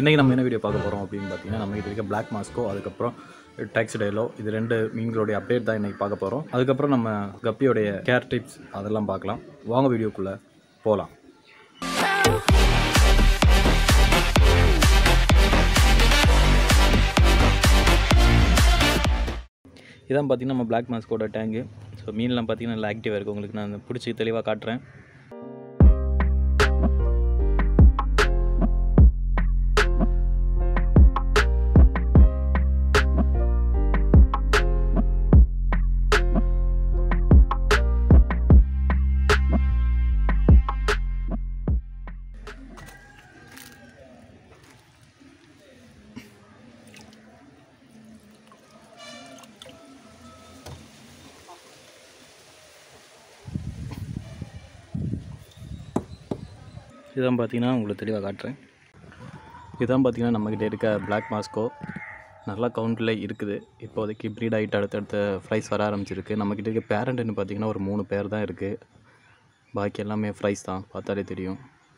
இன்றைக்கி நம்ம என்ன வீடியோ பார்க்க போகிறோம் அப்படின்னு பார்த்தீங்கன்னா நம்ம கிட்ட இருக்க பிளாக் மாஸ்கோ அதுக்கப்புறம் டாக்ஸிடைலோ இது ரெண்டு மீன்களுடைய அப்டேட் தான் இன்றைக்கி பார்க்க போகிறோம் அதுக்கப்புறம் நம்ம கப்பியோடைய கேர் டிப்ஸ் அதெல்லாம் பார்க்கலாம் வாங்க வீடியோக்குள்ளே போகலாம் இதான் பார்த்தீங்கன்னா நம்ம பிளாக் மாஸ்கோட டேங்கு ஸோ மீன்லாம் பார்த்தீங்கன்னா நல்லா ஆக்டிவாக இருக்குது உங்களுக்கு நான் பிடிச்சி தெளிவாக காட்டுறேன் இதான் பார்த்தீங்கன்னா உங்களுக்கு தெளிவாக காட்டுறேன் இதான் பார்த்தீங்கன்னா நம்மக்கிட்ட இருக்க பிளாக் மாஸ்கோ நல்லா கவுண்டில் இருக்குது இப்போதைக்கு ப்ரீட் ஆகிட்டு அடுத்தடுத்த ஃப்ரைஸ் வர ஆரம்பிச்சிருக்கு நம்மக்கிட்ட இருக்க பேரண்ட்னு பார்த்தீங்கன்னா ஒரு மூணு பேர் தான் இருக்குது பாக்கி எல்லாமே ஃப்ரைஸ் தான் பார்த்தாலே தெரியும்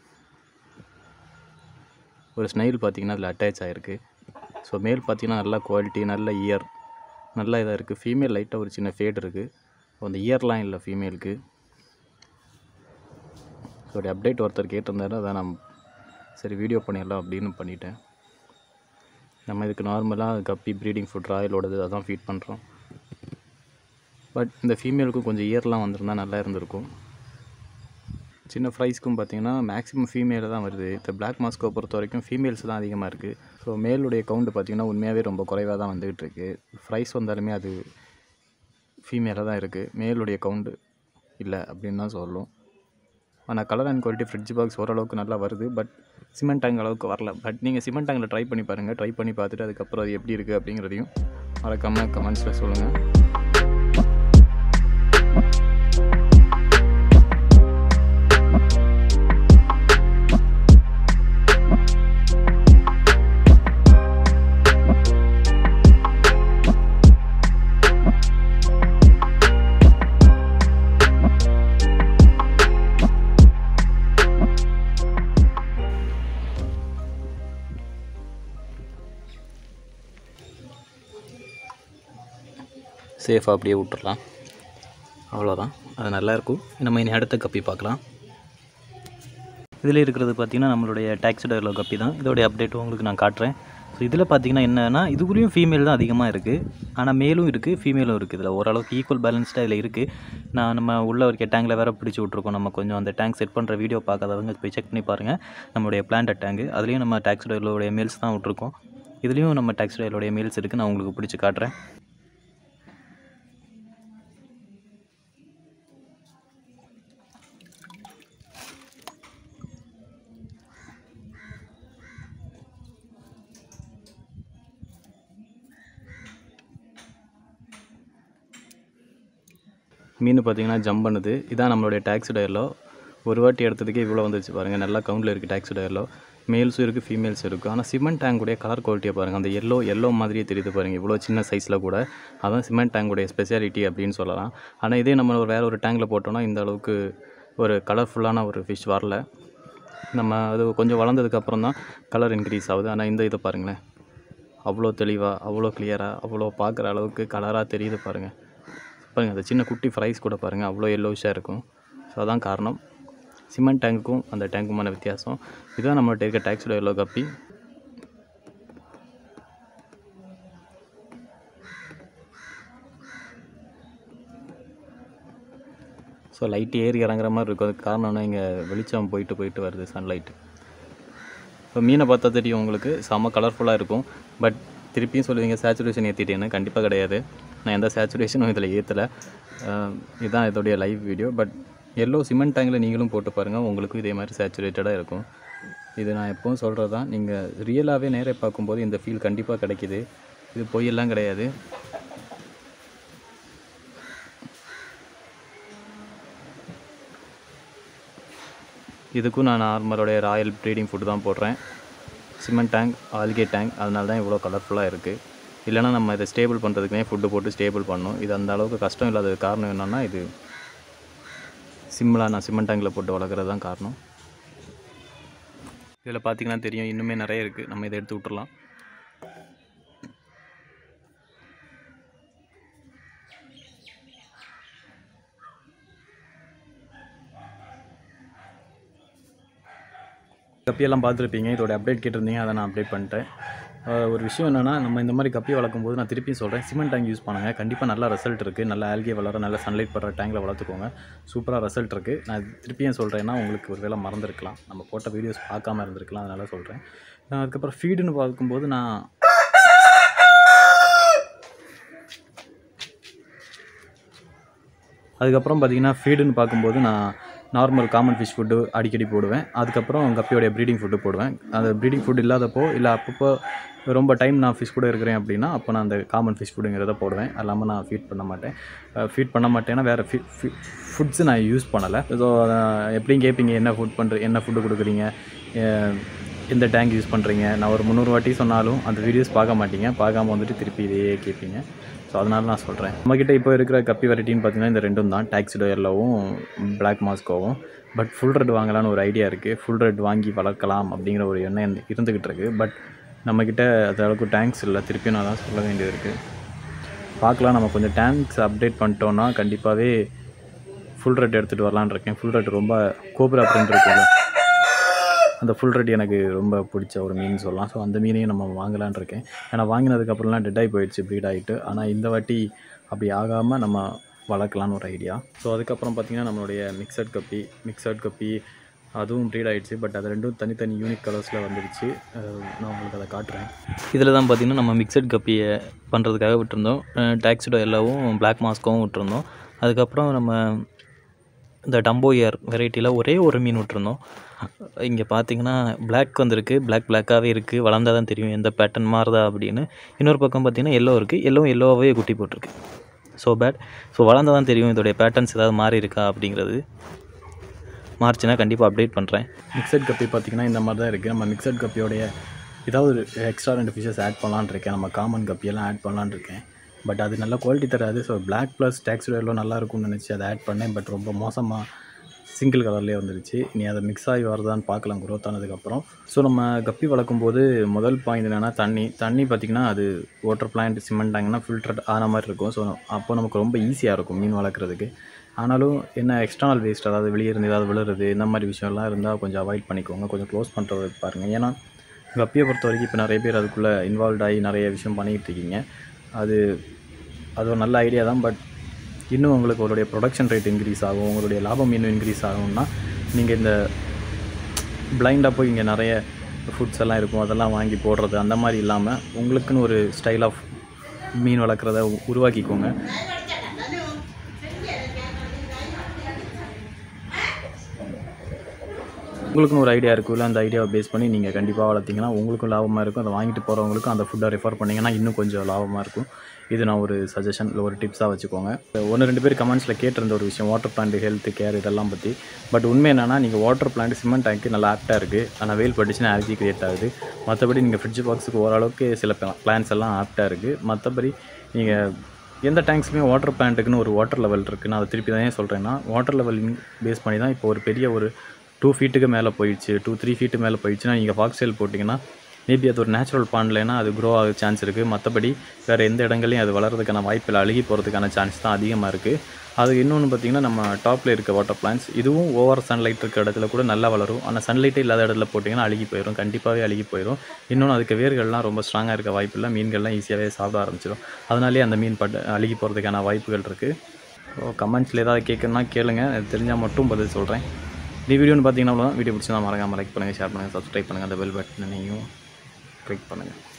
ஒரு ஸ்னைல் பார்த்தீங்கன்னா அதில் அட்டாச் ஆகிருக்கு ஸோ மேல் பார்த்தீங்கன்னா நல்ல குவாலிட்டி நல்ல இயர் நல்ல இதாக இருக்குது ஃபீமேல் லைட்டாக ஒரு சின்ன ஃபேட் இருக்குது அந்த இயர்லாம் இல்லை ஃபீமேலுக்கு இதோடைய அப்டேட் ஒருத்தர் கேட்டிருந்தாரு அதான் நான் சரி வீடியோ பண்ணிடலாம் அப்படின்னு பண்ணிட்டேன் நம்ம இதுக்கு நார்மலாக கப்பி ப்ரீடிங் ஃபுட் ராயலோடது அதான் ஃபீட் பண்ணுறோம் பட் இந்த ஃபீமேலுக்கும் கொஞ்சம் இயர்லாம் வந்திருந்தா நல்லா இருந்திருக்கும் சின்ன ஃப்ரைஸ்க்கும் பார்த்தீங்கன்னா மேக்ஸிமம் ஃபீமேல தான் வருது இந்த பிளாக் மாஸ்கோ பொறுத்த வரைக்கும் ஃபீமேல்ஸ் தான் அதிகமாக இருக்குது ஸோ மேலுடைய கவுண்ட் பார்த்திங்கன்னா உண்மையாகவே ரொம்ப குறைவாக தான் வந்துகிட்டு இருக்கு ஃப்ரைஸ் வந்தாலுமே அது ஃபீமேலாக தான் இருக்குது மேலுடைய கவுண்டு இல்லை அப்படின்னு தான் சொல்லணும் ஆனால் colour and quality fridge box ஓரளவுக்கு நல்லா வருது பட் சிமெண்ட் டேங்க் அளவுக்கு வரல பட் நீங்கள் சிமெண்ட் டேங்கில் ட்ரை பண்ணி பாருங்கள் ட்ரை பண்ணி பார்த்துட்டு அதுக்கப்புறம் அது எப்படி இருக்குது அப்படிங்கிறதையும் மறக்காமல் கமெண்ட்ஸில் சொல்லுங்கள் சேஃபாக அப்படியே விட்டுறலாம் அவ்வளோதான் அது நல்லா இருக்கும் நம்ம இனி அடுத்த கப்பி பார்க்கலாம் இதில் இருக்கிறது பார்த்திங்கன்னா நம்மளுடைய டாக்ஸிடர்லோ கப்பி தான் இதோடைய அப்டேட் உங்களுக்கு நான் காட்டுறேன் ஸோ இதில் பார்த்தீங்கன்னா என்னன்னா இதுக்குள்ளேயும் ஃபீமேல் தான் அதிகமாக இருக்குது ஆனால் மேலும் இருக்குது ஃபீமேலும் இருக்குது இதில் ஓரளவுக்கு ஈக்குவல் பேலன்ஸ்டாக இதில் இருக்குது நான் நம்ம உள்ள ஒரு டேங்கில் வேறு பிடிச்சி விட்ருக்கோம் நம்ம கொஞ்சம் அந்த டேங்க் செட் பண்ணுற வீடியோ பார்க்காதவங்க போய் செக் பண்ணி பாருங்கள் நம்மளுடைய பிளான்ட் டேங்கு அதுலேயும் நம்ம டாக்ஸிடர்லோடைய மேல்ஸ் தான் விட்ருக்கோம் இதுலேயும் நம்ம டாக்ஸிடர்லோடைய மேல்ஸ் இருக்குது நான் உங்களுக்கு பிடிச்சி காட்டுறேன் மீன் பார்த்தீங்கன்னா ஜம்ப் பண்ணுது இதான் நம்மளுடைய டாக்ஸி டயரில் ஒரு வாட்டி எடுத்ததுக்கே இவ்வளோ வந்துருச்சு பாருங்கள் நல்லா கவுண்டில் இருக்குது டாக்ஸி டயரில் மேல்ஸும் இருக்குது ஃபீமேல்ஸும் இருக்குது ஆனால் சிமெண்ட் டேங்குடைய கலர் குவாலிட்டியை பாருங்கள் அந்த எல்லோ எல்லோ மாதிரியே தெரியுது பாருங்கள் இவ்வளோ சின்ன சைஸில் கூட அதான் சிமெண்ட் டேங்குடைய ஸ்பெஷாலிட்டி அப்படின்னு சொல்லலாம் ஆனால் இதே நம்ம ஒரு வேறு ஒரு டேங்கில் போட்டோம்னா இந்த அளவுக்கு ஒரு கலர்ஃபுல்லான ஒரு ஃபிஷ் வரல நம்ம அது கொஞ்சம் வளர்ந்ததுக்கப்புறம் தான் கலர் இன்க்ரீஸ் ஆகுது ஆனால் இந்த இதை பாருங்களேன் அவ்வளோ தெளிவாக அவ்வளோ கிளியராக அவ்வளோ பார்க்குற அளவுக்கு கலராக தெரியுது பாருங்கள் பாருங்கள் அந்த சின்ன குட்டி ஃப்ரைஸ் கூட பாருங்கள் அவ்வளோ எல்லோஷாக இருக்கும் ஸோ அதான் காரணம் சிமெண்ட் டேங்க்குக்கும் அந்த டேங்க்குமான வித்தியாசம் இதுதான் நம்மள்ட்ட இருக்க டேக்ஸோட எல்லோ கப்பி ஸோ லைட் ஏறி இறங்குற மாதிரி இருக்கும் அதுக்கு காரணம்னா இங்கே வெளிச்சம் போயிட்டு போயிட்டு வருது சன்லைட்டு இப்போ மீனை பார்த்தா தெரியும் உங்களுக்கு செம்ம கலர்ஃபுல்லாக இருக்கும் பட் திருப்பியும் சொல்லுவீங்க சேச்சுரேஷன் ஏற்றிட்டேன்னு கண்டிப்பாக கிடையாது நான் எந்த சேச்சுரேஷனும் இதில் ஏற்றலை இதுதான் இதோடைய live video but yellow cement டேங்கில் நீங்களும் போட்டு பாருங்கள் உங்களுக்கும் இதே மாதிரி சேச்சுரேட்டடாக இருக்கும் இது நான் எப்பவும் சொல்கிறது தான் நீங்கள் ரியலாகவே நேரே பார்க்கும்போது இந்த ஃபீல் கண்டிப்பாக கிடைக்கிது இது பொய்யெல்லாம் கிடையாது இதுக்கும் நான் நார்மலோடைய ராயல் ப்ரீடிங் ஃபுட்டு தான் போடுறேன் சிமெண்ட் டேங்க் ஆல்கே டேங்க் அதனால தான் இவ்வளோ கலர்ஃபுல்லாக இருக்குது இல்லைனா நம்ம இதை ஸ்டேபிள் பண்ணுறதுக்குனே ஃபுட்டு போட்டு ஸ்டேபிள் பண்ணணும் இது அந்த அளவுக்கு கஷ்டம் இல்லாத காரணம் என்னென்னா இது சிம்மிளாக நான் சிமெண்ட் டேங்கில் போட்டு வளர்க்குறது தான் காரணம் இதில் பார்த்தீங்கன்னா தெரியும் இன்னுமே நிறைய இருக்குது நம்ம இதை எடுத்து விட்டுறலாம் கப்பியெல்லாம் பார்த்துருப்பீங்க இதோட அப்டேட் கேட்டிருந்தீங்க அதை நான் அப்டேட் பண்ணிட்டேன் அஹ் ஒரு விஷயம் என்னென்னா நம்ம இந்த மாதிரி கப்பி வளர்க்கும் போது நான் திருப்பியும் சொல்கிறேன் சிமெண்ட் டேங்க் யூஸ் பண்ணுங்கள் கண்டிப்பாக நல்ல ரிசல்ட் இருக்குது நல்ல ஆல்கே வளர நல்ல சன்லைட் படுற டேங்கில் வளர்த்துக்கோங்க சூப்பராக ரிசல்ட் இருக்குது நான் திருப்பியும் சொல்கிறேன்னா உங்களுக்கு ஒரு வேளை மறந்துருக்கலாம் நம்ம போட்ட வீடியோஸ் பார்க்காம இருந்திருக்கலாம் அதனால் சொல்கிறேன் அதுக்கப்புறம் ஃபீடுன்னு பார்க்கும்போது நான் அதுக்கப்புறம் பார்த்தீங்கன்னா ஃபீடுன்னு பார்க்கும்போது நான் நார்மல் காமன் ஃபிஷ் ஃபுட்டு அடிக்கடி போடுவேன் அதுக்கப்புறம் கப்பியோடைய ப்ரீடிங் ஃபுட்டு போடுவேன் அந்த ப்ரீடிங் ஃபுட் இல்லாதப்போ இல்லை அப்பப்போ ரொம்ப டைம் நான் ஃபிஷ் கூட இருக்கிறேன் அப்படின்னா அப்போ நான் அந்த காமன் ஃபிஷ் ஃபுட்டுங்கிறத போடுவேன் அது இல்லாமல் நான் ஃபீட் பண்ண மாட்டேன் ஃபீட் பண்ண மாட்டேன்னா வேறு ஃபி ஃபுட்ஸு நான் யூஸ் பண்ணலை ஸோ எப்படியும் கேட்பீங்க என்ன ஃபுட் பண்ணுற என்ன ஃபுட்டு கொடுக்குறீங்க அஹ் எந்த டேங்க் யூஸ் பண்ணுறீங்க நான் ஒரு முந்நூறு வாட்டி சொன்னாலும் அந்த வீடியோஸ் பார்க்க மாட்டீங்க பார்க்காம வந்துட்டு திருப்பி இதையே கேட்பீங்க ஸோ அதனால நான் சொல்கிறேன் நம்மக்கிட்ட இப்போ இருக்கிற கப்பி வெரைட்டின்னு பார்த்தீங்கன்னா இந்த ரெண்டும் தான் டாக்ஸிடோ எல்லோவும் பிளாக் மாஸ்கோவும் பட் ஃபுல் ரெட் வாங்கலான்னு ஒரு ஐடியா இருக்குது ஃபுல் ரெட் வாங்கி வளர்க்கலாம் அப்படிங்கிற ஒரு எண்ணம் இருந்து- இருந்துக்கிட்டு இருக்குது பட் நம்மக்கிட்ட அது அளவுக்கு டேங்க்ஸ் இல்லை திருப்பியும் நான் தான் சொல்ல வேண்டியது இருக்குது பார்க்கலாம் நம்ம கொஞ்சம் டேங்க்ஸ் அப்டேட் பண்ணிட்டோன்னா கண்டிப்பாகவே ஃபுல் ரெட் எடுத்துகிட்டு வரலான்னு இருக்கேன் ஃபுல் ரெட் ரொம்ப கோப்ரா பிரிண்ட் இருக்குல்ல அந்த ஃபுல் ரெட் எனக்கு ரொம்ப பிடிச்ச ஒரு மீன் சொல்லலாம் ஸோ அந்த மீனையும் நம்ம வாங்கலான்னு இருக்கேன் ஏன்னா வாங்கினதுக்கப்புறம்லாம் டெட் ஆகி போயிடுச்சு ப்ரீட் ஆகிட்டு ஆனால் இந்த வாட்டி அப்படி ஆகாமல் நம்ம வளர்க்கலான்னு ஒரு ஐடியா ஸோ அதுக்கப்புறம் பார்த்திங்கன்னா நம்மளுடைய மிக்சட் கப்பி மிக்சட் கப்பி அதுவும் ப்ரீட் ஆகிடுச்சு பட் அது ரெண்டும் தனித்தனி யூனிக் கலர்ஸில் வந்துடுச்சு அஹ் நான் உங்களுக்கு அதை காட்டுறேன் இதில் தான் பார்த்திங்கன்னா நம்ம மிக்சட் கப்பியை பண்ணுறதுக்காக விட்டுருந்தோம் டாக்ஸிடோ எல்லாவும் பிளாக் மாஸ்கவும் விட்டுருந்தோம் அதுக்கப்புறம் நம்ம இந்த டம்போயர் வெரைட்டியில் ஒரே ஒரு மீன் விட்டுருந்தோம் இங்கே பார்த்தீங்கன்னா Black வந்திருக்கு Black பிளாக்காகவே இருக்குது வளர்ந்தால் தான் தெரியும் எந்த பேட்டர்ன் மாறுதா அப்படின்னு இன்னொரு பக்கம் பார்த்தீங்கன்னா எல்லோ இருக்குது எல்லோ எல்லோவாகவே குட்டி போட்டிருக்கு ஸோ பேட் ஸோ வளர்ந்தால் தான் தெரியும் இதோடைய பேட்டர்ன்ஸ் ஏதாவது மாறி இருக்கா அப்படிங்கிறது மார்ச்சுனா கண்டிப்பாக அப்டேட் பண்ணுறேன் மிக்சட் கப்பி பார்த்தீங்கன்னா இந்த மாதிரி தான் இருக்குது நம்ம மிக்சட் கப்பியோடைய ஏதாவது ஒரு எக்ஸ்ட்ரா ரெண்டு ஃபிஷஸ் ஆட் பண்ணலான்னு இருக்கேன் நம்ம காமன் கப்பியெல்லாம் ஆட் பண்ணலான்னு இருக்கேன் பட் அது நல்ல குவாலிட்டி தராது ஸோ பிளாக் ப்ளஸ் டேக்ஸ் எல்லாம் நல்லா இருக்கும்னு நினச்சி அதை ஆட் பண்ணேன் பட் ரொம்ப மோசமாக சிங்கிள் கலர்லேயே வந்துருச்சு நீ அதை மிக்ஸ் ஆகி வருதான்னு பார்க்கலாம் growth ஆனதுக்கப்புறம் ஸோ நம்ம கப்பி வளர்க்கும் போது முதல் பாயிண்ட் என்னென்னா தண்ணி தண்ணி பார்த்திங்கன்னா அது வாட்டர் பிளான்ட் சிமெண்ட் டேங்க்னா ஃபில்டர் ஆன மாதிரி இருக்கும் ஸோ அப்போ நமக்கு ரொம்ப ஈஸியாக இருக்கும் மீன் வளர்க்குறதுக்கு ஆனாலும் என்ன எக்ஸ்டர்னல் வேஸ்ட் அதாவது வெளியே இருந்து ஏதாவது விழுறது இந்த மாதிரி விஷயம்லாம் இருந்தால் கொஞ்சம் அவாய்ட் பண்ணிக்கோங்க கொஞ்சம் க்ளோஸ் பண்ணுறது பாருங்கள் ஏன்னா கப்பியை பொறுத்த வரைக்கும் இப்போ நிறைய பேர் அதுக்குள்ளே இன்வால்வ் ஆகி நிறைய விஷயம் பண்ணிக்கிட்டு இருக்கீங்க அது அது ஒரு நல்ல ஐடியா தான் பட் இன்னும் உங்களுக்கு உங்களுடைய ப்ரொடக்ஷன் ரேட் இன்க்ரீஸ் ஆகும் உங்களுடைய லாபம் இன்னும் இன்க்ரீஸ் ஆகும்னா நீங்கள் இந்த பிளைண்டாக போய் இங்கே நிறைய ஃபுட்ஸ் எல்லாம் இருக்கும் அதெல்லாம் வாங்கி போடுறது அந்த மாதிரி இல்லாமல் உங்களுக்குன்னு ஒரு ஸ்டைல் ஆஃப் மீன் வளர்க்குறத உ- உருவாக்கிக்கோங்க உங்களுக்குன்னு ஒரு ஐடியா இருக்குல்ல அந்த ஐடியாவை பேஸ் பண்ணி நீங்கள் கண்டிப்பாக வளர்த்தீங்கன்னா உங்களுக்கும் லாபமாக இருக்கும் அதை வாங்கிட்டு போகிறவங்களுக்கும் அந்த ஃபுட்டை ரெஃபர் பண்ணிங்கன்னா இன்னும் கொஞ்சம் லாபமாக இருக்கும் இது நான் ஒரு சஜஷன் இல்லை ஒரு டிப்ஸாக வச்சுக்கோங்க ஒன்று ரெண்டு பேர் கமெண்ட்ஸில் கேட்டிருந்த ஒரு விஷயம் வாட்டர் பிளான்ட் ஹெல்த் கேர் இதெல்லாம் பற்றி பட் உண்மை என்னன்னா நீங்கள் வாட்டர் பிளான்ட் சிமெண்ட் டேங்க்கு நல்லா ஆப்டாக இருக்குது ஆனால் வெயில் பட்டுச்சுன்னா அலர்ஜி கிரியேட் ஆகுது மற்றபடி நீங்கள் ஃப்ரிட்ஜ் பாக்ஸுக்கு ஓரளவுக்கு சில பிளான்ஸ் எல்லாம் ஆப்டாக இருக்குது மற்றபடி நீங்கள் எந்த டேங்க்ஸுமே வாட்டர் பிளான்ட்டுக்குன்னு ஒரு வாட்டர் லெவல் இருக்குது நான் அதை திருப்பி தான் ஏன் சொல்கிறேன்னா வாட்டர் லெவல் பேஸ் பண்ணி தான் இப்போ ஒரு பெரிய ஒரு டூ ஃபீட்டுக்கு மேலே போயிடுச்சு டூ த்ரீ ஃபீட்டு மேலே போயிடுச்சுன்னா நீங்கள் ஃபாக்ஸைல் போட்டிங்கன்னா மேபி அது ஒரு நேச்சுரல் பாண்ட்லனா அது க்ரோ ஆக சான்ஸ் இருக்குது மற்றபடி வேறு எந்த இடங்களையும் அது வளர்கிறதுக்கான வாய்ப்பில் அழுகி போகிறதுக்கான சான்ஸ் தான் அதிகமாக இருக்குது அது இன்னொன்று பார்த்திங்கன்னா நம்ம டாப்பில் இருக்க வாட்டர் பிளான்ஸ் இதுவும் ஓவர் சன்லைட் இருக்க இடத்துல கூட நல்லா வளரும் ஆனால் சன்லைட்டே இல்லாத இடத்துல போட்டிங்கன்னா அழுகி போயிடும் கண்டிப்பாகவே அழுகி போயிடும் இன்னொன்று அதுக்கு வேர்கள்லாம் ரொம்ப ஸ்ட்ராங்காக இருக்க வாய்ப்பில்லை மீன்கள்லாம் ஈஸியாகவே சாப்பிட ஆரம்பிச்சிடும் அதனாலே அந்த மீன் பட்டு அழுகி போகிறதுக்கான வாய்ப்புகள் இருக்குது ஸோ கமெண்ட்ஸில் ஏதாவது கேட்கணும்னா கேளுங்க அது தெரிஞ்சால் மட்டும் பதில் சொல்கிறேன் இந்த வீடியோன்னு பார்த்தீங்கன்னா அவ்வளோதான் வீடியோ பிடிச்சா மறக்காம லைக் பண்ணுங்கள் ஷேர் பண்ணுங்கள் சப்ஸ்கிரைப் பண்ணுங்கள் அந்த பெல் பட்டனையும் கிளிக் பண்ணுங்கள்